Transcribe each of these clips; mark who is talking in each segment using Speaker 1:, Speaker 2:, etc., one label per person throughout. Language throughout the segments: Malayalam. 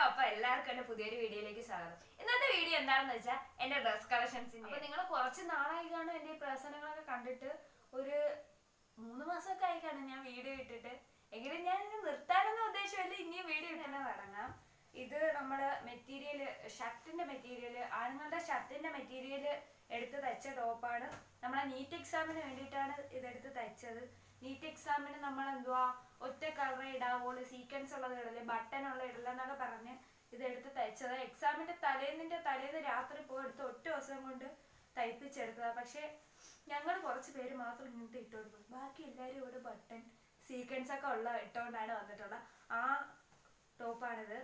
Speaker 1: അപ്പൊ എല്ലാവർക്കും എന്റെ പുതിയൊരു വീഡിയോയിലേക്ക് സ്വാഗതം ഇന്നത്തെ വീഡിയോ എന്താണെന്ന് വെച്ചാൽ എന്റെ ഡ്രസ് കളക്ഷൻസിന്റെ അപ്പൊ നിങ്ങൾ കുറച്ച് നാളായി കാണും എന്റെ ഈ പ്രവർത്തനങ്ങളൊക്കെ കണ്ടിട്ട് ഒരു മൂന്ന് മാസമൊക്കെ ആയി കാണും ഞാൻ വീഡിയോ ഇട്ടിട്ട് എങ്കിലും ഞാൻ ഇത് നിർത്താനൊന്നും ഉദ്ദേശമില്ല ഇനിയും വീഡിയോ തന്നെ തുടങ്ങാം ഇത് നമ്മുടെ മെറ്റീരിയൽ ഷർട്ടിന്റെ മെറ്റീരിയൽ ആണുങ്ങളുടെ ഷർട്ടിന്റെ മെറ്റീരിയൽ എടുത്ത് തയ്ച്ച ടോപ്പാണ് നമ്മളെ നീറ്റ് എക്സാമിന് വേണ്ടിയിട്ടാണ് ഇതെടുത്ത് തയ്ച്ചത് നീറ്റ് എക്സാമിന് നമ്മൾ എന്തുവാ ഒറ്റ കളറേ ഇടാവുള്ളൂ സീക്വൻസ് ഉള്ളത് ഇടല് ബട്ടൺ ഉള്ള ഇടില്ല എന്നൊക്കെ പറഞ്ഞ് ഇതെടുത്ത് തയ്ച്ചത് എക്സാമിന്റെ തലേന്നിന്റെ തലേന്ന് രാത്രി പോയി എടുത്ത് ഒറ്റ ദിവസം കൊണ്ട് തയ്പ്പിച്ചെടുത്തതാ പക്ഷെ ഞങ്ങൾ കുറച്ച് പേര് മാത്രം ഇങ്ങനത്തെ ഇട്ടോണ്ട് പോയി ബാക്കി എല്ലാവരും ഇവിടെ ബട്ടൺ സീക്വൻസ് ഒക്കെ ഉള്ള ഇട്ടുകൊണ്ടാണ് വന്നിട്ടുള്ളത് ആ ടോപ്പാണിത്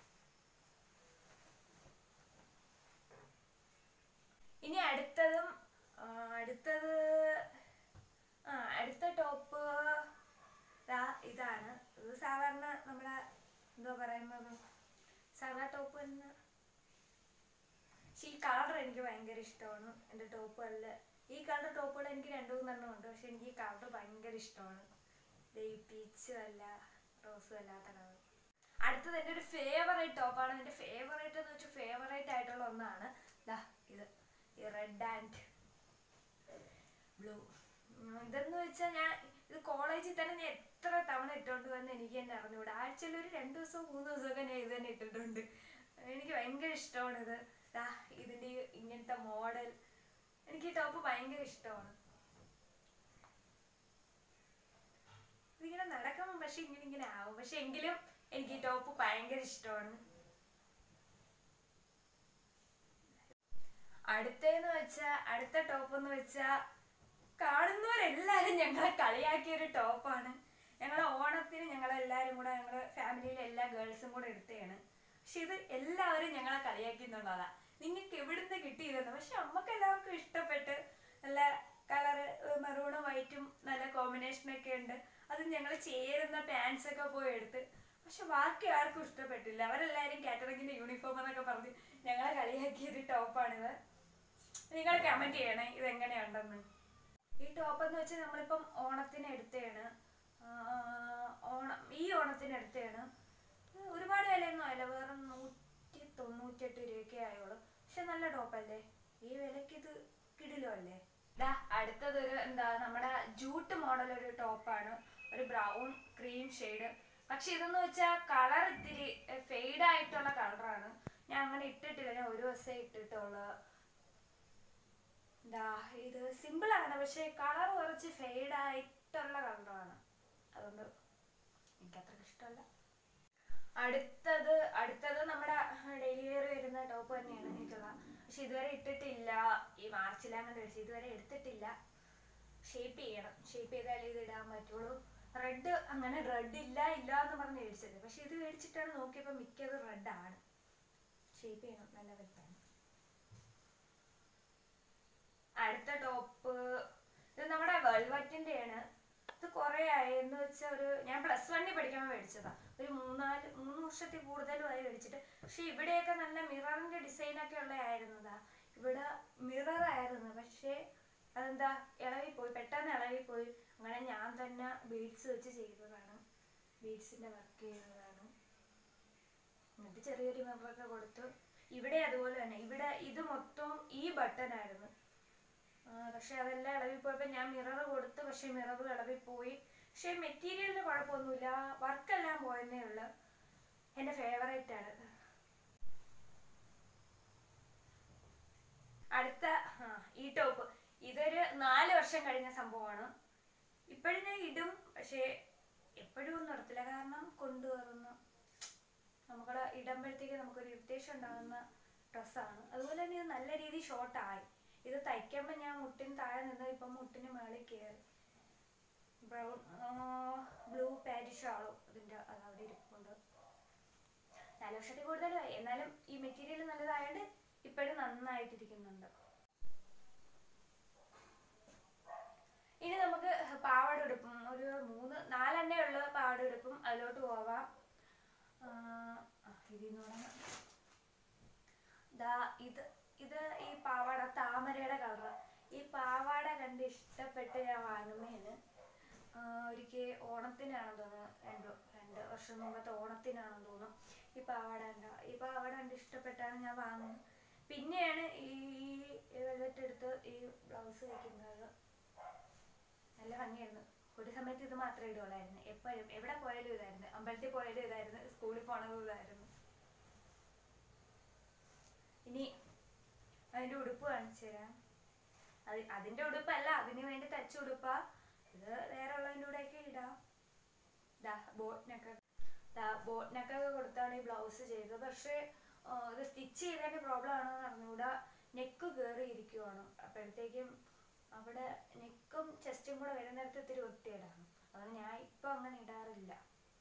Speaker 1: ഇനി അടുത്തതും ആ, അടുത്തത് ആ അടുത്ത ടോപ്പ് ദാ ഇതാണ് ഇത് സാധാരണ നമ്മുടെ എന്താ പറയുന്നത് സാധാ ടോപ്പ് തന്നെ പക്ഷെ ഈ കളർ എനിക്ക് ഭയങ്കര ഇഷ്ടമാണ് എൻ്റെ ടോപ്പുകളിൽ ഈ കളർ ടോപ്പുകൾ എനിക്ക് രണ്ടു മൂന്നെണ്ണം ഉണ്ട് പക്ഷെ എനിക്ക് ഈ കളർ ഭയങ്കര ഇഷ്ടമാണ് ദേ ഈ പീച്ചും അല്ല റോസും അല്ലാത്ത കളർ അടുത്തത് എൻ്റെ ഒരു ഫേവറേറ്റ് ടോപ്പാണ് എൻ്റെ ഫേവറേറ്റ് എന്ന് വെച്ചാൽ ഫേവറേറ്റ് ആയിട്ടുള്ള ഒന്നാണ് ദാ ഇത് ഈ റെഡ് ആൻഡ് ബ്ലൂ ഇതെന്ന് വെച്ചാൽ ഞാൻ ഇത് കോളേജിൽ തന്നെ ഞാൻ എത്ര തവണ ഇട്ടുകൊണ്ട് വന്ന് എനിക്ക് തന്നെ അറിഞ്ഞുകൂടാ ആഴ്ചയിൽ ഒരു രണ്ട് ദിവസവും മൂന്ന് ദിവസമൊക്കെ ഞാൻ ഇത് തന്നെ ഇട്ടിട്ടുണ്ട് എനിക്ക് ഭയങ്കര ഇഷ്ടമാണ് ഇത് ദാ ഇതിൻ്റെ ഈ ഇങ്ങനത്തെ മോഡൽ എനിക്ക് ഈ ടോപ്പ് ഭയങ്കര ഇഷ്ടമാണ് ഇതിങ്ങനെ നടക്കുമ്പോൾ പക്ഷെ ഇങ്ങനെ ഇങ്ങനെ ആവും പക്ഷെ എങ്കിലും എനിക്ക് ഈ ടോപ്പ് ഭയങ്കര ഇഷ്ടമാണ് അടുത്തെന്ന് വെച്ചാ അടുത്ത ടോപ്പ് എന്ന് വെച്ചാ കാണുന്നവരെല്ലാരും ഞങ്ങളെ കളിയാക്കിയ ഒരു ടോപ്പാണ് ഞങ്ങളെ ഓണത്തിന് ഞങ്ങളെല്ലാരും കൂടെ ഞങ്ങളുടെ ഫാമിലിയിലെ എല്ലാ ഗേൾസും കൂടെ എടുത്തതാണ് പക്ഷെ ഇത് എല്ലാവരും ഞങ്ങളെ കളിയാക്കുന്നുള്ളതാ നിങ്ങൾക്ക് എവിടുന്ന് കിട്ടിയതെന്ന് പക്ഷെ നമുക്ക് എല്ലാവർക്കും ഇഷ്ടപ്പെട്ട് നല്ല കളറ് മെറൂണും വൈറ്റും നല്ല കോമ്പിനേഷൻ ഒക്കെ ഉണ്ട് അത് ഞങ്ങൾ ചേരുന്ന പാൻസ് ഒക്കെ പോയി എടുത്ത് പക്ഷെ ബാക്കി ആർക്കും ഇഷ്ടപ്പെട്ടില്ല അവരെല്ലാരും കാറ്ററിംഗിന്റെ യൂണിഫോം എന്നൊക്കെ പറഞ്ഞ് ഞങ്ങളെ കളിയാക്കിയ ഒരു ടോപ്പാണിത് നിങ്ങൾ കമന്റ് ചെയ്യണേ ഇത് എങ്ങനെയുണ്ടെന്ന് ഈ ടോപ്പ് എന്ന് വെച്ചാൽ നമ്മളിപ്പം ഓണത്തിന് എടുത്തതാണ് ഓണം ഈ ഓണത്തിന് എടുത്തതാണ് ഇത് ഒരുപാട് വിലയൊന്നും ആയില്ല വേറെ നൂറ്റി തൊണ്ണൂറ്റെട്ട് രൂപയൊക്കെ ആയുള്ളൂ പക്ഷെ നല്ല ടോപ്പല്ലേ ഈ വിലക്ക് ഇത് കിടിലോ അല്ലേ ദാ അടുത്തതൊരു എന്താ നമ്മുടെ ജൂട്ട് മോഡൽ ഒരു ടോപ്പാണ് ഒരു ബ്രൗൺ ക്രീം ഷെയ്ഡ് പക്ഷെ ഇതെന്ന് വെച്ചാൽ കളർ ഇത്തിരി ഫെയ്ഡ് ആയിട്ടുള്ള കളറാണ് ഞാൻ അങ്ങനെ ഇട്ടിട്ടില്ല ഞാൻ ഒരു ദിവസമേ ഇട്ടിട്ടുള്ളൂ ദാ ഇത് സിമ്പിൾ ആണ് പക്ഷെ കളർ കുറച്ച് ഫെയ്ഡ് ആയിട്ടുള്ള കളറാണ് അതുകൊണ്ട് എനിക്ക് അത്ര ഇഷ്ടമല്ല അടുത്തത് അടുത്തത് നമ്മുടെ ഡെയിലി വെയർ വരുന്ന ടോപ്പ് തന്നെയാണ് എനിക്കുള്ള പക്ഷെ ഇതുവരെ ഇട്ടിട്ടില്ല ഈ മാർച്ചിലാണ് മേടിച്ചത് ഇതുവരെ എടുത്തിട്ടില്ല ഷേപ്പ് ചെയ്യണം ഷേപ്പ് ചെയ്താലേ ഇത് ഇടാൻ പറ്റുള്ളൂ റെഡ് അങ്ങനെ റെഡ് ഇല്ല ഇല്ല എന്ന് പറഞ്ഞ് മേടിച്ചത് പക്ഷെ ഇത് മേടിച്ചിട്ടാണ് നോക്കിയപ്പോൾ മിക്കത് റെഡ് ആണ് ഷേപ്പ് ചെയ്യണം നല്ല വലുതാണ് അടുത്ത ടോപ്പ് ഇത് നമ്മുടെ വെൽവറ്റിന്റെ ആണ് ഇത് കുറെ ആയി എന്ന് വെച്ചാൽ ഒരു ഞാൻ പ്ലസ് വണ്ണിൽ പഠിക്കുമ്പോൾ മേടിച്ചതാ ഒരു മൂന്നാല് മൂന്ന് വർഷത്തിൽ കൂടുതലുമായി മേടിച്ചിട്ട് പക്ഷെ ഇവിടെയൊക്കെ നല്ല മിററിന്റെ ഡിസൈൻ ഒക്കെ ഉള്ളതായിരുന്നതാ ഇവിടെ മിറർ ആയിരുന്നു പക്ഷേ അതെന്താ ഇളവി പോയി പെട്ടെന്ന് ഇളവി പോയി അങ്ങനെ ഞാൻ തന്നെ ബീഡ്സ് വെച്ച് ചെയ്തതാണ് ബീഡ്സിന്റെ വർക്ക് ചെയ്തതാണ് എന്നിട്ട് ചെറിയൊരു മിററൊക്കെ കൊടുത്തു ഇവിടെ അതുപോലെ തന്നെ ഇവിടെ ഇത് മൊത്തം ഈ ബട്ടൺ ആയിരുന്നു ആ, പക്ഷെ അതെല്ലാം ഇളവി പോയപ്പോ ഞാൻ മിറർ കൊടുത്തു പക്ഷെ മിറർ ഇളവി പോയി പക്ഷെ മെറ്റീരിയലിന് കുഴപ്പമൊന്നുമില്ല വർക്കെല്ലാം പോയെന്നേ ഉള്ളു എന്റെ ഫേവറേറ്റ് ആണ് അടുത്ത ആ, ഈ ടോപ്പ് ഇതൊരു നാല് വർഷം കഴിഞ്ഞ സംഭവമാണ് ഇപ്പോഴും ഞാൻ ഇടും പക്ഷേ എപ്പോഴും ഒന്നും ഇടത്തില്ല കാരണം കൊണ്ടുവരുന്ന നമുക്ക് ഇടുമ്പോഴത്തേക്ക് നമുക്കൊരു ഇറിറ്റേഷൻ ഉണ്ടാകുന്ന ഡ്രസ്സാണ് അതുപോലെ തന്നെ ഇത് നല്ല രീതിയിൽ ഷോർട്ടായി ഇത് തയ്ക്കുമ്പോൾ ഞാൻ മുട്ടിന് താഴെ നിന്ന് ഇപ്പം മുട്ടിന് മേളിൽ കയറി ബ്രൗൺ ബ്ലൂ പാരി ഷാളും ഇതിൻ്റെ അത് അവിടെ ഇരിപ്പുണ്ട് നാല് വർഷത്തിൽ കൂടുതലായി എന്നാലും ഈ മെറ്റീരിയൽ നല്ലതായതുകൊണ്ട് ഇപ്പോഴും നന്നായിട്ടിരിക്കുന്നുണ്ട് ഇനി നമുക്ക് പാവാട ഉടുപ്പും ഒരു മൂന്ന് നാലെണ്ണേ ഉള്ള പാവാട ഉടുപ്പും അതിലോട്ട് പോവാം ആ, ആ, ഇതിൽ നിന്ന് തുടങ്ങാം. ദാ ഇത് ഇത് ഈ പാവാട താമരയുടെ കളർ ഈ പാവാട കണ്ട് ഇഷ്ടപ്പെട്ട് ഞാൻ വാങ്ങുന്നതിന് ഒരിക്കൽ ഓണത്തിനാണെന്ന് തോന്നുന്നു രണ്ട് രണ്ട് വർഷം മുമ്പത്തെ ഓണത്തിനാണെന്ന് തോന്നുന്നു ഈ പാവാട കണ്ടോ ഈ പാവാട കണ്ട് ഇഷ്ടപ്പെട്ടാണ് ഞാൻ വാങ്ങുന്നത് പിന്നെയാണ് ഈ വെൽവെറ്റ് എടുത്ത് ഈ ബ്ലൗസ് വയ്ക്കുന്നത് നല്ല ഭംഗിയായിരുന്നു ഒരു സമയത്ത് ഇത് മാത്രമേ ഇടുള്ളായിരുന്നു എപ്പോഴും എവിടെ പോയാലും ഇതായിരുന്നു അമ്പലത്തിൽ പോയാലും ഇതായിരുന്നു സ്കൂളിൽ പോണതും ഇതായിരുന്നു ഇനി അതിന്റെ ഉടുപ്പ് കാണിച്ചു തരാം അത് അതിന്റെ ഉടുപ്പല്ല അതിന് വേണ്ടി തച്ച ഉടുപ്പാ ഇത് വേറെ ഉള്ളതിൻ്റെ കൂടെയൊക്കെ ഇടാം ദാ ബോട്ടിനൊക്കെ ദാ ബോട്ടിനൊക്കെ കൊടുത്താണ് ഈ ബ്ലൗസ് ചെയ്തത് പക്ഷേ ആ, ഇത് സ്റ്റിച്ച് ചെയ്തതിന്റെ പ്രോബ്ലം ആണോ എന്ന് അറിഞ്ഞുകൂടാ നെക്ക് കയറി ഇരിക്കുവാണ് അപ്പോഴത്തേക്കും അവിടെ നെക്കും ചെസ്റ്റും കൂടെ വരുന്നിടത്ത് ഇത്തിരി വൃത്തികേടാണ് അതുകൊണ്ട് ഞാൻ ഇപ്പൊ അങ്ങനെ ഇടാറില്ല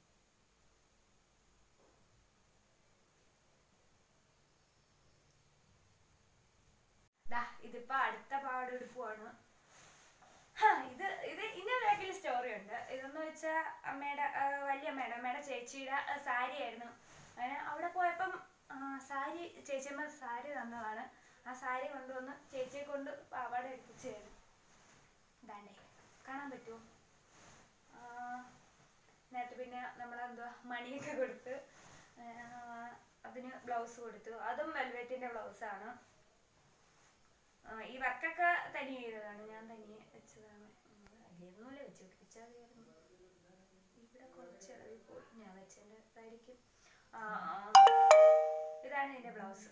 Speaker 1: ദാ ഇതിപ്പോ അടുത്ത പാടെടുപ്പുവാണ് ഹാ, ഇത് ഇത് ഇതിന്റെ ബാക്കിൽ സ്റ്റോറി ഉണ്ട് ഇതെന്ന് വെച്ചാൽ അമ്മയുടെ ആ, വല്യമ്മയുടെ അമ്മയുടെ ചേച്ചിയുടെ ആ, സാരി ആയിരുന്നു അങ്ങനെ അവിടെ പോയപ്പം ആ, സാരി ചേച്ചിയമ്മ സാരി തന്നതാണ് ആ സാരി കൊണ്ടുവന്ന് ചേച്ചിയെ കൊണ്ട് പാവാട എടുപ്പിച്ചു തരും ഇതാണ്ടേ കാണാൻ പറ്റുമോ നേരത്തെ പിന്നെ നമ്മളെന്തുവാ മണിയൊക്കെ കൊടുത്ത് ആ, അതിന് ബ്ലൗസ് കൊടുത്തു അതും വെൽവെറ്റിന്റെ ബ്ലൗസാണ് ആ, ഈ വർക്കൊക്കെ തനിയെ ചെയ്തതാണ് ഞാൻ തനിയെ വെച്ചതാണ് വലിയൊന്നുമില്ല വെച്ച് പിടിപ്പിച്ചാൽ മതിയായിരുന്നു ഇവിടെ കുറച്ച് ഇളകി പോയി ഞാൻ വെച്ചതിൻ്റെ ഇതായിരിക്കും ആ ആ. ഇതാണ് ഇതിന്റെ ബ്ലൗസ്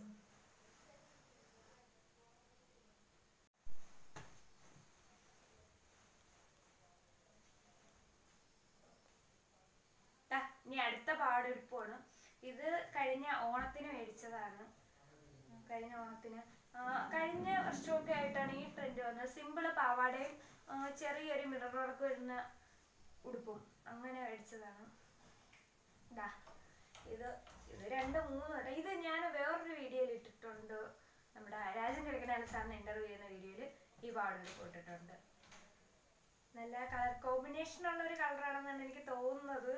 Speaker 1: ദാ, ഇനി അടുത്ത പാടെടുപ്പാണ് ഇത് കഴിഞ്ഞ ഓണത്തിന് മേടിച്ചതാണ് ഉം, കഴിഞ്ഞ ഓണത്തിന് ആ, കഴിഞ്ഞ വർഷമൊക്കെ ആയിട്ടാണ് ഈ ട്രെൻഡ് വന്നത് സിമ്പിള് പാവാടയും ആ, ചെറിയൊരു മിറർ വർക്ക് വരുന്ന ഉടുപ്പും അങ്ങനെ മേടിച്ചതാണ് ദാ ഇത് ഇത് രണ്ട് മൂന്ന് വട്ടം ഇത് ഞാൻ വേറൊരു വീഡിയോയിൽ ഇട്ടിട്ടുണ്ട് നമ്മുടെ രാജൻ കിടക്കനാല സാറിന് ഇന്റർവ്യൂ ചെയ്യുന്ന വീഡിയോയിൽ ഈ പാടെടുപ്പ് ഇട്ടിട്ടുണ്ട് നല്ല കളർ കോമ്പിനേഷൻ ഉള്ള ഒരു കളറാണെന്നാണ് എനിക്ക് തോന്നുന്നത്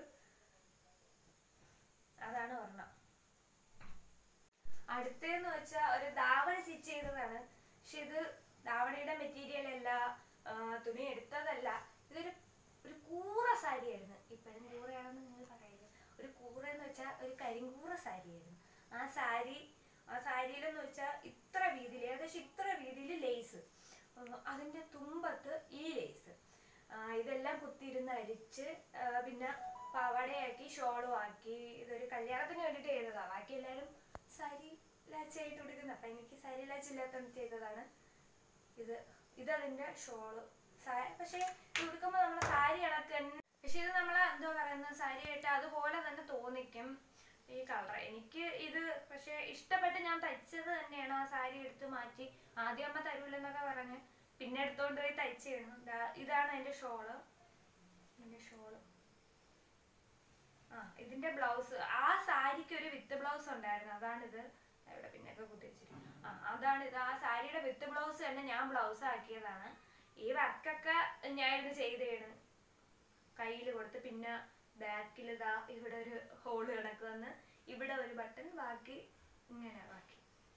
Speaker 1: അതാണ് ഒരെണ്ണം അടുത്തെന്ന് വെച്ചാൽ ഒരു ധാവണി സ്റ്റിച്ച് ചെയ്തതാണ് പക്ഷെ ഇത് ധാവണിയുടെ മെറ്റീരിയൽ അല്ല ആ, തുണി എടുത്തതല്ല ഇതൊരു ഒരു കൂറ സാരി ആയിരുന്നു ഇപ്പോഴും കൂറയാണെന്ന് നിങ്ങൾ പറയില്ല ഒരു കൂറ എന്ന് വെച്ചാൽ ഒരു കരിങ്കൂറ സാരി ആയിരുന്നു ആ സാരി ആ സാരിയിലെന്ന് വെച്ചാൽ ഇത്ര വീതിയിൽ ഏകദേശം ഇത്ര വീതിയിൽ ലേസ് അതിന്റെ തുമ്പത്ത് ഈ ലേസ് ഇതെല്ലാം കുത്തിയിരുന്ന് അരിച്ച് ആ, പിന്നെ പാവാടയാക്കി ഷോളും ആക്കി ഇതൊരു കല്യാണത്തിന് വേണ്ടിയിട്ട് ചെയ്തതാണ് ബാക്കി എല്ലാവരും സാരി ലാച്ചായിട്ട് ഉടുക്കുന്നത് അപ്പം എനിക്ക് സാരി ലാച്ച് ഇല്ലാത്തതുകൊണ്ട് ചെയ്തതാണ് ഇത് ഇതതിന്റെ ഷോള് പക്ഷേ ഇത് ഉടുക്കുമ്പോൾ നമ്മളെ സാരി കണക്ക് തന്നെ പക്ഷെ ഇത് നമ്മളെ എന്തോ പറയുന്നത് സാരി ആയിട്ട് അതുപോലെ തന്നെ തോന്നിക്കും ഈ കളർ എനിക്ക് ഇത് പക്ഷെ ഇഷ്ടപ്പെട്ട് ഞാൻ തയ്ച്ചത് തന്നെയാണ് ആ സാരി എടുത്ത് മാറ്റി ആദ്യം അമ്മ തരൂലെന്നൊക്കെ പറഞ്ഞ് പിന്നെ എടുത്തോണ്ട് പോയി തയ്ച്ചാണ് ഇതാണ് അതിന്റെ ഷോള് ഇതിന്റെ ഷോള് ആ ഇതിന്റെ ബ്ലൗസ് ആ സാരിക്ക് ഒരു വിത്ത് ബ്ലൗസ് ഉണ്ടായിരുന്നു അതാണിത് ഇവിടെ പിന്നൊക്കെ കുത്തി വെച്ചിരിക്കും ആ അതാണ് ഇത് ആ സാരിയുടെ വിത്ത് ബ്ലൗസ് തന്നെ ഞാൻ ബ്ലൗസ് ആക്കിയതാണ് ഈ വർക്കൊക്കെ ഞാനിത് ചെയ്തതാണ് കയ്യിൽ കൊടുത്ത് പിന്നെ ബാക്കിൽ ഇതാ ഇവിടെ ഒരു ഹോള് കണക്ക് വന്ന് ഇവിടെ ഒരു ബട്ടൺ ബാക്കി ഇങ്ങനെ ബാക്കി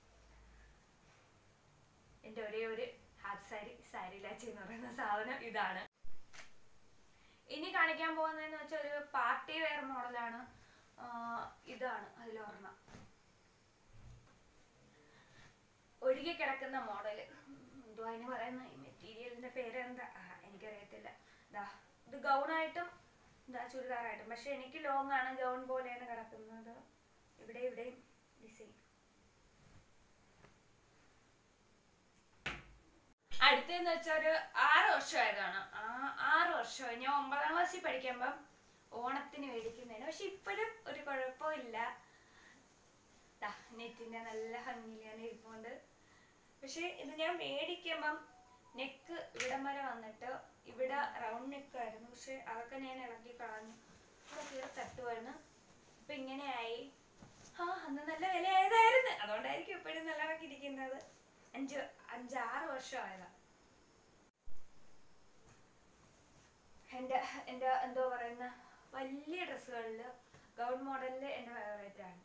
Speaker 1: എൻ്റെ ഒരേ ഒരു ഹാഫ് സാരി സാരി ലാച്ചി എന്ന് പറയുന്ന സാധനം ഇതാണ് ഇനി കാണിക്കാൻ പോകുന്നതെന്ന് വെച്ചാൽ ഒരു പാർട്ടി വെയർ മോഡലാണ് ഇതാണ് അതിലൊരെണ്ണം ഒഴുകി കിടക്കുന്ന മോഡൽ എന്തോ അതിന് പറയുന്ന ഈ മെറ്റീരിയലിന്റെ പേര് എന്താ ആ, എനിക്കറിയത്തില്ല ദാ ഇത് ഗൗണായിട്ടും ഇതാ ചുരിദാറായിട്ടും പക്ഷെ എനിക്ക് ലോങ് ആണ് ഗൗൺ പോലെയാണ് കിടക്കുന്നത് ഇവിടെ ഇവിടെയും ഡിസൈൻ അടുത്തെന്ന് വെച്ചാൽ ഒരു ആറ് വർഷമായതാണ് ആ ആറ് വർഷമായി ഞാൻ ഒമ്പതാം ക്ലാസ്സിൽ പഠിക്കുമ്പം ഓണത്തിന് മേടിക്കുന്നതിന് പക്ഷെ ഇപ്പോഴും ഒരു കുഴപ്പമില്ല ദാ, നെറ്റിന്റെ നല്ല ഭംഗിയിലാണ് ഇരിപ്പുണ്ട് പക്ഷെ ഇത് ഞാൻ മേടിക്കുമ്പം നെക്ക് ഇവിടം വരെ വന്നിട്ട് ഇവിടെ റൗണ്ട് നെക്ക് ആയിരുന്നു പക്ഷെ അതൊക്കെ ഞാൻ ഇളക്കി കളഞ്ഞു ഇവിടെ കീറി തട്ടുമായിരുന്നു ഇപ്പൊ ഇങ്ങനെയായി ആ അന്ന് നല്ല വില ആയതായിരുന്നു അതുകൊണ്ടായിരിക്കും ഇപ്പോഴും നല്ല ഇളക്കി ഇരിക്കുന്നത് അഞ്ച് അഞ്ചാറ് വർഷമായതാ എൻ്റെ എൻ്റെ എന്തോ പറയുന്ന വലിയ ഡ്രസ്സുകളിൽ ഗൗൺ മോഡലിൽ എൻ്റെ ഫേവറേറ്റ് ആണ്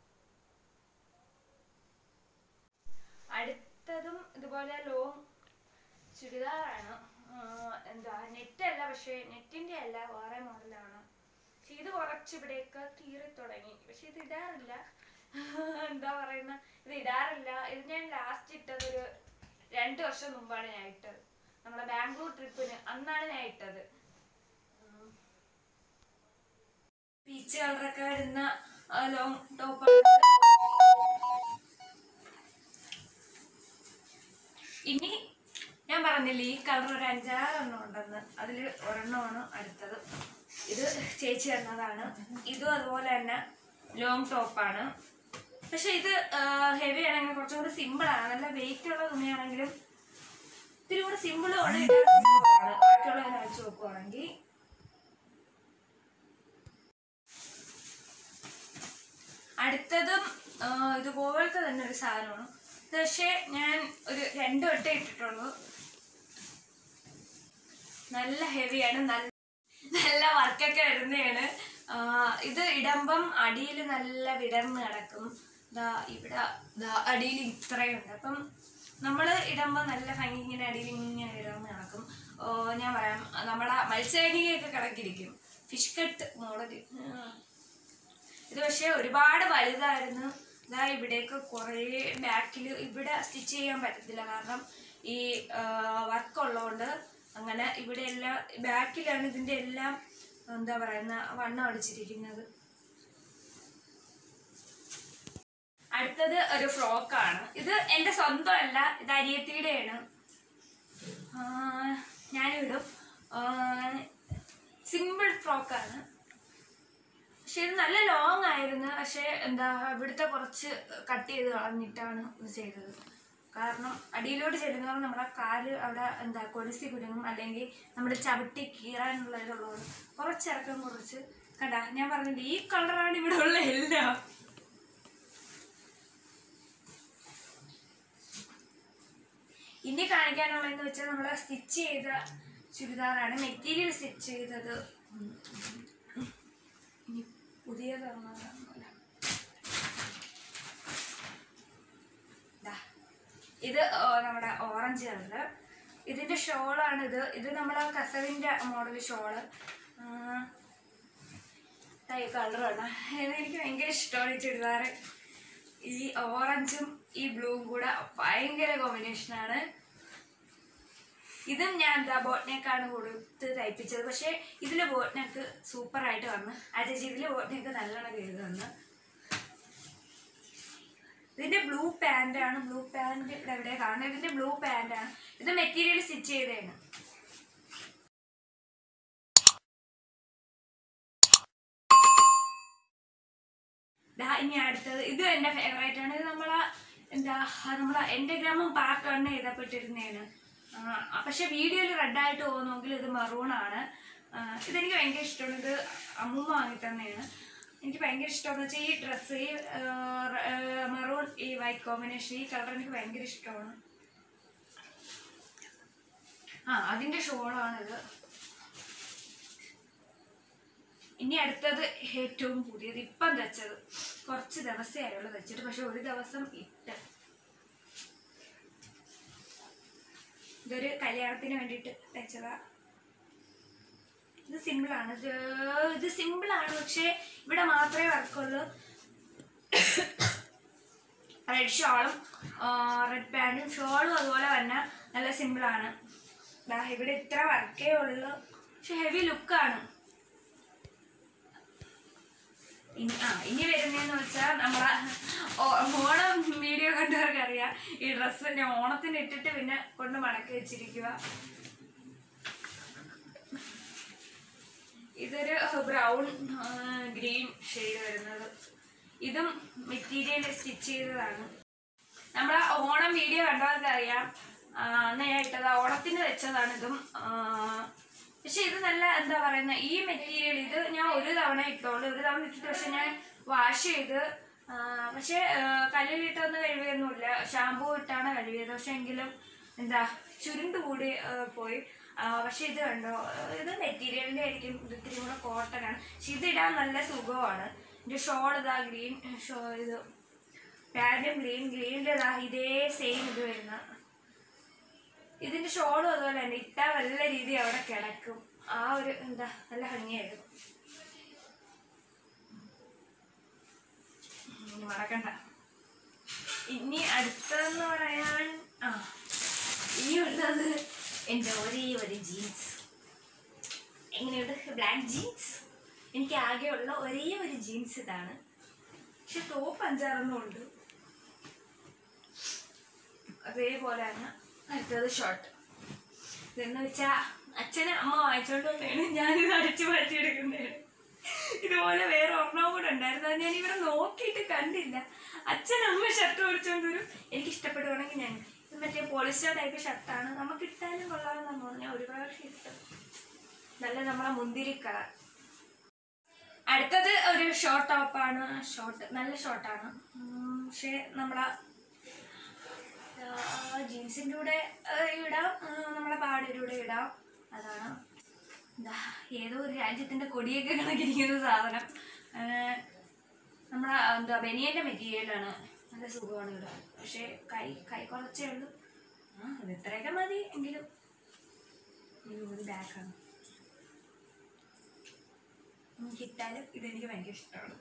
Speaker 1: അടുത്തതും ഇതുപോലെ ലോങ് ചുരിദാറാണ് ആഹ് എന്താ നെറ്റ് അല്ല പക്ഷേ നെറ്റിന്റെ അല്ല വേറെ മോഡലാണ് പക്ഷെ ഇത് കുറച്ച് ഇവിടെയൊക്കെ കീറി തുടങ്ങി പക്ഷെ ഇത് ഇടാറില്ല പറയുന്ന ഇത് ഇടാറില്ല ഇത് ഞാൻ ലാസ്റ്റ് ഇട്ടത് ഒരു രണ്ട് വർഷം മുമ്പാണ് ഞാൻ ഇട്ടത് നമ്മളെ ബാംഗ്ലൂർ ട്രിപ്പിന് അന്നാണ് ഞാൻ ഇട്ടത് പീച്ച് കളറൊക്കെ വരുന്ന ലോങ് ടോപ്പ് ഇനി ഞാൻ പറഞ്ഞില്ലേ ഈ കളർ ഒരു അഞ്ചാറെണ്ണം ഉണ്ടെന്ന് അതിൽ ഒരെണ്ണമാണ് അടുത്തത് ഇത് ചേച്ചി തന്നതാണ് ഇതും അതുപോലെ തന്നെ ലോങ് ടോപ്പാണ് പക്ഷെ ഇത് ഹെവി ആണെങ്കിൽ കുറച്ചും കൂടി സിമ്പിൾ ആണ് നല്ല വെയിറ്റ് ഉള്ള തുണിയാണെങ്കിലും ഇത്തിരി കൂടെ സിമ്പിൾ ആണ് ഇടാൻ simple ആണ് ബാക്കിയുള്ളതിനെ വെച്ച് നോക്കുവാണെങ്കിൽ അടുത്തതും ആ, ഇതുപോലത്തെ തന്നെ ഒരു സാധനമാണ് ഇത് പക്ഷേ ഞാൻ ഒരു രണ്ട് വട്ടം ഇട്ടിട്ടുള്ളൂ നല്ല ഹെവിയാണ് നല്ല നല്ല വർക്കൊക്കെ വരുന്നതാണ് ആ, ഇത് ഇടുമ്പം അടിയിൽ നല്ല വിടർന്ന് കിടക്കും ദാ ഇവിടെ ദാ അടിയിൽ ഇത്രയുണ്ട് അപ്പം നമ്മൾ ഇടുമ്പോൾ നല്ല ഭംഗി ഇങ്ങനെ അടിയിൽ ഇങ്ങനെ വിടർന്ന് കിടക്കും ഓ, ഞാൻ പറയാം നമ്മളെ മത്സ്യകനികയൊക്കെ കിടക്കിരിക്കും ഫിഷ് കട്ട് മോഡൽ ഇത് പക്ഷേ ഒരുപാട് വലുതായിരുന്നു ഇതാ ഇവിടേക്ക് കുറേ ബാക്കിൽ ഇവിടെ സ്റ്റിച്ച് ചെയ്യാൻ പറ്റത്തില്ല കാരണം ഈ വർക്ക് ഉള്ളതുകൊണ്ട് അങ്ങനെ ഇവിടെ എല്ലാം ബാക്കിലാണ് ഇതിൻ്റെ എല്ലാം എന്താ പറയുന്ന വണ്ണം അടിച്ചിരിക്കുന്നത് അടുത്തത് ഒരു ഫ്രോക്കാണ് ഇത് എൻ്റെ സ്വന്തമല്ല ഇത് അരിയത്തിയുടെയാണ് ഞാനിടും സിമ്പിൾ ഫ്രോക്കാണ് പക്ഷെ ഇത് നല്ല ലോങ് ആയിരുന്നു പക്ഷെ എന്താ ഇവിടുത്തെ കുറച്ച് കട്ട് ചെയ്ത് കളഞ്ഞിട്ടാണ് ഇത് ചെയ്തത് കാരണം അടിയിലോട്ട് ചെല്ലുന്നവർ നമ്മുടെ കാല് അവിടെ എന്താ കൊലുസി കുരുങ്ങും അല്ലെങ്കിൽ നമ്മുടെ ചവിട്ടി കീറാനുള്ള ഇതുള്ളത് കുറച്ചിറക്കം കുറച്ച് കണ്ടാ ഞാൻ പറഞ്ഞില്ല ഈ കളറാണ് ഇവിടെ ഉള്ള എല്ലാം ഇനി കാണിക്കാനുള്ളതെന്ന് വെച്ചാൽ നമ്മൾ സ്റ്റിച്ച് ചെയ്ത ചുരിദാറാണ് മെറ്റീരിയൽ സ്റ്റിച്ച് ചെയ്തത് ഇനി പുതിയ തരണമല്ല ഇത് ഓ, നമ്മുടെ ഓറഞ്ച് കളറ് ഇതിന്റെ ഷോളാണ് ഇത് ഇത് നമ്മളെ കസവിന്റെ മോഡൽ ഷോള് ഈ കളറാണ് ഇത് എനിക്ക് ഭയങ്കര ഇഷ്ടമാണ് ഈ ചുരിദാർ ഈ ഓറഞ്ചും ഈ ബ്ലൂവും കൂടെ ഭയങ്കര കോമ്പിനേഷനാണ് ഇതും ഞാൻ എന്താ ബോട്ട്നെക്കാണ് കൊടുത്ത് തയ്പ്പിച്ചത് പക്ഷേ ഇതിൽ ബോട്ട്നെക്ക് സൂപ്പറായിട്ട് വന്നു ആ ചേച്ചി ഇതിൽ ബോട്ട്നെക്ക് നല്ലോണം ചെയ്ത് തന്നു ഇതിന്റെ ബ്ലൂ പാന്റ് ആണ് ബ്ലൂ പാന്റ് ഇവിടെ എവിടെ കാണുന്നത് ഇതിന്റെ ബ്ലൂ പാന്റ് ആണ് ഇത് മെറ്റീരിയൽ സ്റ്റിച്ച് ചെയ്തതാണ് ദാ ഇനി അടുത്തത് ഇത് എന്റെ ഫേവറേറ്റ് ആണ് ഇത് നമ്മളെ എന്താ നമ്മളെ എന്റെ ഗ്രാമം പാർട്ട് വണ്ണ് എഴുതപ്പെട്ടിരുന്നതാണ് പക്ഷെ വീഡിയോയിൽ റെഡായിട്ട് പോകുന്നെങ്കിൽ ഇത് മെറൂൺ ആണ് ആ, ഇതെനിക്ക് ഭയങ്കര ഇഷ്ടമാണ് ഇത് അമ്മൂമ്മ വാങ്ങി തന്നെയാണ് എനിക്ക് ഭയങ്കര ഇഷ്ടമെന്ന് വെച്ചാൽ ഈ ഡ്രസ്സ് ഈ മെറൂൺ ഈ വൈറ്റ് കോമ്പിനേഷൻ ഈ കളർ എനിക്ക് ഭയങ്കര ഇഷ്ടമാണ് ആ അതിന്റെ ഷോളാണിത് ഇനി അടുത്തത് ഏറ്റവും പുതിയത് ഇപ്പം തച്ചത് കുറച്ച് ദിവസമേ ആയുള്ളൂ തച്ചിട്ട് പക്ഷെ ഒരു ദിവസം ഇട്ട് ഇതൊരു കല്യാണത്തിന് വേണ്ടിയിട്ട് തച്ചതാ ഇത് സിമ്പിളാണ് ഇത് ഇത് സിമ്പിളാണ് പക്ഷെ ഇവിടെ മാത്രമേ വർക്കുള്ളൂ റെഡ് ഷോളും റെഡ് പാൻറ്റും ഷോളും അതുപോലെ തന്നെ നല്ല സിമ്പിളാണ് ദാ ഇവിടെ ഇത്ര വർക്കേ ഉള്ളൂ പക്ഷെ ഹെവി ലുക്കാണ് ഇനി ആ ഇനി വരുന്നതെന്ന് വെച്ചാൽ നമ്മളെ ഓ- ഓണം വീഡിയോ കണ്ടവർക്ക് അറിയാം ഈ ഡ്രസ്സ് ഞാൻ ഓണത്തിന് ഇട്ടിട്ട് പിന്നെ കൊണ്ട് മടക്കി വെച്ചിരിക്കുക ഇതൊരു ബ്രൗൺ ഗ്രീൻ ഷെയ്ഡ് വരുന്നത് ഇതും മെറ്റീരിയൽ സ്റ്റിച്ച് ചെയ്തതാണ് നമ്മളെ ഓണം വീഡിയോ കണ്ടവർക്ക് അറിയാം ആ, അന്ന് ഞാൻ ഇട്ടത് ഓണത്തിന് വെച്ചതാണ് ഇതും ആ, പക്ഷെ ഇത് നല്ല എന്താ പറയുന്ന ഈ മെറ്റീരിയൽ ഇത് ഞാൻ ഒരു തവണ ഇട്ടോളൂ ഒരു തവണ ഇട്ടിട്ട് പക്ഷെ ഞാൻ വാഷ് ചെയ്ത് ആ, പക്ഷെ ആ, കല്ലിലിട്ടൊന്നും കഴുകിയൊന്നുമില്ല ഷാമ്പൂ ഇട്ടാണ് കഴുകിയത് പക്ഷെ എങ്കിലും എന്താ ചുരുണ്ട് കൂടി ആ, പോയി ആ, പക്ഷെ ഇത് കണ്ടോ ഇത് മെറ്റീരിയലിന്റെ ആയിരിക്കും ഇത് ഇത്തിരി കൂടെ കോട്ടൺ ആണ് പക്ഷെ ഇത് ഇടാൻ നല്ല സുഖമാണ് ഇതിന്റെ ഷോൾ ഇതാ ഗ്രീൻ ഷോ ഇത് പാന്റും ഗ്രീൻ ഗ്രീനിന്റെ ഇതാ ഇതേ സെയിം ഇത് വരുന്ന ഇതിന്റെ ഷോളും അതുപോലെ തന്നെ ഇട്ടാൽ നല്ല രീതിയിൽ അവിടെ കിടക്കും ആ ഒരു എന്താ നല്ല ഭംഗിയായിരുന്നു ഇനി മറക്കണ്ട ഇനി അടുത്തതെന്ന് പറയാൻ ആ ഇനിയുള്ളത് എൻ്റെ ഒരേ ഒരു ജീൻസ് എങ്ങനെയുണ്ട് ബ്ലാക്ക് ജീൻസ് എനിക്ക് ആകെയുള്ള ഒരേ ഒരു ജീൻസ് ഇതാണ് പക്ഷെ ടോപ്പ് അഞ്ചാറെണ്ണം ഉണ്ട് അതേപോലെ തന്നെ അടുത്തത് ഷർട്ട് ഇതെന്ന് വെച്ചാൽ അച്ഛന് അമ്മ വാങ്ങിച്ചോണ്ട് വന്നതാണ് ഞാനിത് അടിച്ചു മാറ്റിയെടുക്കുന്നതാണ് ഇതുപോലെ വേറെ ഒരെണ്ണം കൂടെ ഉണ്ടായിരുന്നു അത് ഞാൻ ഇവിടെ നോക്കിയിട്ട് കണ്ടില്ല അച്ഛൻ അമ്മ ഷർട്ട് മേടിച്ചോണ്ട് വരും എനിക്ക് ഇഷ്ടപ്പെടുവാണെങ്കിൽ ഞാൻ ഇത് മറ്റേ പോളിസ്റ്റർ ടൈപ്പ് ഷർട്ടാണ് നമുക്ക് ഇട്ടാലും കൊള്ളാമെന്ന് തോന്നുന്നു ഞാൻ ഒരു പ്രാവശ്യം ഇട്ടു നല്ല നമ്മളെ മുന്തിരി കളർ അടുത്തത് ഒരു ഷോർട്ട് ടോപ്പാണ് ഷോർട്ട് നല്ല ഷോർട്ടാണ് പക്ഷേ നമ്മളെ ജീൻസിൻ്റെ കൂടെ ആ, ഇടാം ആ, നമ്മളെ പാടിയുടെ കൂടെ ഇടാം അതാണ് ദാ, ഏതോ ഒരു രാജ്യത്തിൻ്റെ കൊടിയൊക്കെ കണക്കിരിക്കുന്ന സാധനം ആ, നമ്മളെ എന്താ ബനിയൻ്റെ മെറ്റീരിയലാണ് നല്ല സുഖമാണ് ഇടാൻ പക്ഷേ കൈ കൈ കുറച്ചേ ഉള്ളൂ ആ അത് ഇത്രയൊക്കെ മതി എങ്കിലും അയ്യോ, ഇത് ബാക്കാണ് എനിക്കിട്ടാലും ഇതെനിക്ക് ഭയങ്കര ഇഷ്ടമാണ്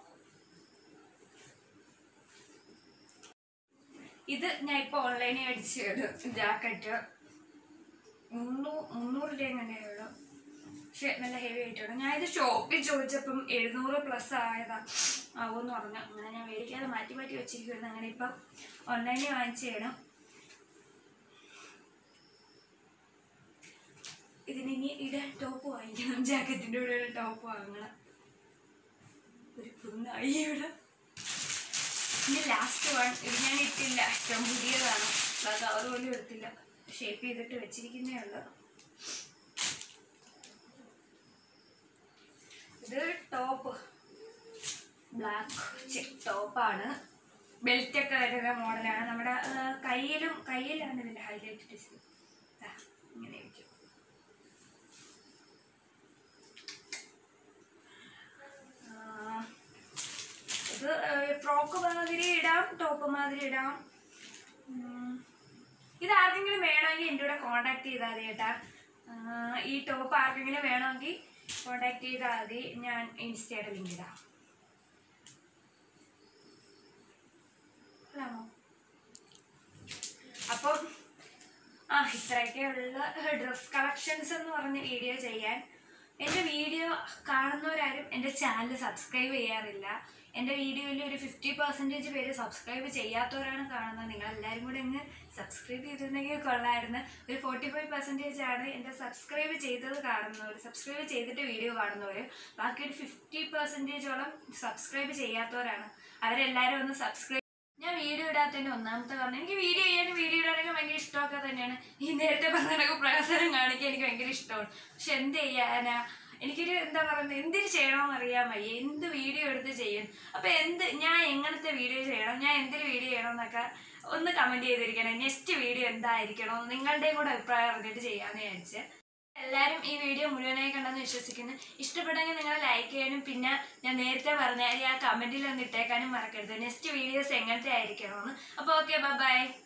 Speaker 1: ഇത് ഞാൻ ഇപ്പോൾ ഓൺലൈനിൽ അടിച്ചത് ജാക്കറ്റ് മുന്നൂ മുന്നൂറ് രൂപ എങ്ങനെയുള്ളൂ പക്ഷെ നല്ല ഹെവി ആയിട്ടാണ് ഞാൻ ഇത് ഷോപ്പിൽ ചോദിച്ചപ്പം എഴുന്നൂറ് പ്ലസ് ആയതാ ആവുമെന്ന് പറഞ്ഞു അങ്ങനെ ഞാൻ മേടിക്കാതെ മാറ്റി മാറ്റി വെച്ചിരിക്കുമായിരുന്നു അങ്ങനെ ഇപ്പം ഓൺലൈനിൽ വാങ്ങിച്ചു ചെയ്യണം ഇതിനി ഇത് ടോപ്പ് വാങ്ങിക്കണം ജാക്കറ്റിൻ്റെ കൂടെ ടോപ്പ് വാങ്ങണം ഒരു കുന്നായി ഇവിടെ ഇനി ലാസ്റ്റ് വൺ ഇത് ഞാൻ ഇട്ടില്ല ഏറ്റവും പുതിയതാണ് കവർ പോലും എടുത്തില്ല ഷേപ്പ് ചെയ്തിട്ട് വെച്ചിരിക്കുന്നേ ഉള്ളൂ ഇത് ടോപ്പ് ബ്ലാക്ക് ചെക്ക് ടോപ്പാണ് ബെൽറ്റ് ഒക്കെ വരുന്ന മോഡലാണ് നമ്മുടെ ആ, കയ്യിലും കയ്യിലാണ് ഇതിൻ്റെ ഹൈലൈറ്റ് ഡിസൈൻ ഇങ്ങനെ ഇരിക്കും ആ, ഇത് ഫ്രോക്ക് മാതിരി ഇടാം ടോപ്പ് മാതിരി ഇടാം ഉം. ഇത് ആർക്കെങ്കിലും വേണമെങ്കിൽ എൻ്റെ കൂടെ കോണ്ടാക്ട് ചെയ്താൽ മതി കേട്ടാ ആ, ഈ ടോപ്പ് ആർക്കെങ്കിലും വേണമെങ്കിൽ കോണ്ടാക്ട് ചെയ്താൽ മതി ഞാൻ ഇൻസ്റ്റയുടെ ലിങ്ക് ഇടാം കൊള്ളാമോ? അപ്പം ആ ഇത്രയൊക്കെ ഉള്ള ഡ്രസ് കളക്ഷൻസ് എന്ന് പറഞ്ഞ വീഡിയോ ചെയ്യാൻ എൻ്റെ വീഡിയോ കാണുന്നവരാരും എൻ്റെ ചാനൽ സബ്സ്ക്രൈബ് ചെയ്യാറില്ല എൻ്റെ വീഡിയോയിൽ ഒരു ഫിഫ്റ്റി പെർസെൻറ്റേജ് പേര് സബ്സ്ക്രൈബ് ചെയ്യാത്തവരാണ് കാണുന്നത് നിങ്ങൾ എല്ലാവരും കൂടെ അങ്ങ് സബ്സ്ക്രൈബ് ചെയ്തിരുന്നെങ്കിൽ കൊള്ളായിരുന്നു ഒരു ഫോർട്ടി ഫൈവ് പെർസെൻറ്റേജ് ആണ് എൻ്റെ സബ്സ്ക്രൈബ് ചെയ്തത് കാണുന്നവർ സബ്സ്ക്രൈബ് ചെയ്തിട്ട് വീഡിയോ കാണുന്നവർ ബാക്കി ഒരു ഫിഫ്റ്റി പെർസെൻറ്റേജോളം സബ്സ്ക്രൈബ് ചെയ്യാത്തവരാണ് അവരെല്ലാവരും ഒന്ന് സബ്സ്ക്രൈബ് ഞാൻ വീഡിയോ ഇടാത്തതിന്റെ ഒന്നാമത്തെ കാരണം എനിക്ക് വീഡിയോ ചെയ്യാനും വീഡിയോ ഇടാനൊക്കെ ഭയങ്കര ഇഷ്ടമൊക്കെ തന്നെയാണ് ഈ നേരത്തെ പറഞ്ഞ പ്രഹസനം കാണിക്കാൻ എനിക്ക് ഭയങ്കര ഇഷ്ടമാണ് പക്ഷെ എന്ത് ചെയ്യാനാ എനിക്കൊരു എന്താ പറയുന്നത് എന്തിന് ചെയ്യണമെന്ന് അറിയാൻ വയ്യ എന്ത് വീഡിയോ എടുത്ത് ചെയ്യും അപ്പൊ എന്ത് ഞാൻ എങ്ങനത്തെ വീഡിയോ ചെയ്യണം ഞാൻ എന്തിന് വീഡിയോ ചെയ്യണം എന്നൊക്കെ ഒന്ന് കമന്റ് ചെയ്തിരിക്കണം നെക്സ്റ്റ് വീഡിയോ എന്തായിരിക്കണം നിങ്ങളുടെയും കൂടെ അഭിപ്രായം അറിഞ്ഞിട്ട് ചെയ്യാന്ന് വിചാരിച്ച് എല്ലാവരും ഈ വീഡിയോ മുഴുവനായി കണ്ടെന്ന് വിശ്വസിക്കുന്നു ഇഷ്ടപ്പെട്ടെങ്കിൽ നിങ്ങൾ ലൈക്ക് ചെയ്യാനും പിന്നെ ഞാൻ നേരത്തെ പറഞ്ഞ ആ കമന്റിൽ ഒന്ന് ഇട്ടേക്കാനും മറക്കരുത് നെക്സ്റ്റ് വീഡിയോസ് എങ്ങനത്തെ ആയിരിക്കണമെന്ന് അപ്പോൾ ഓക്കെ ബൈ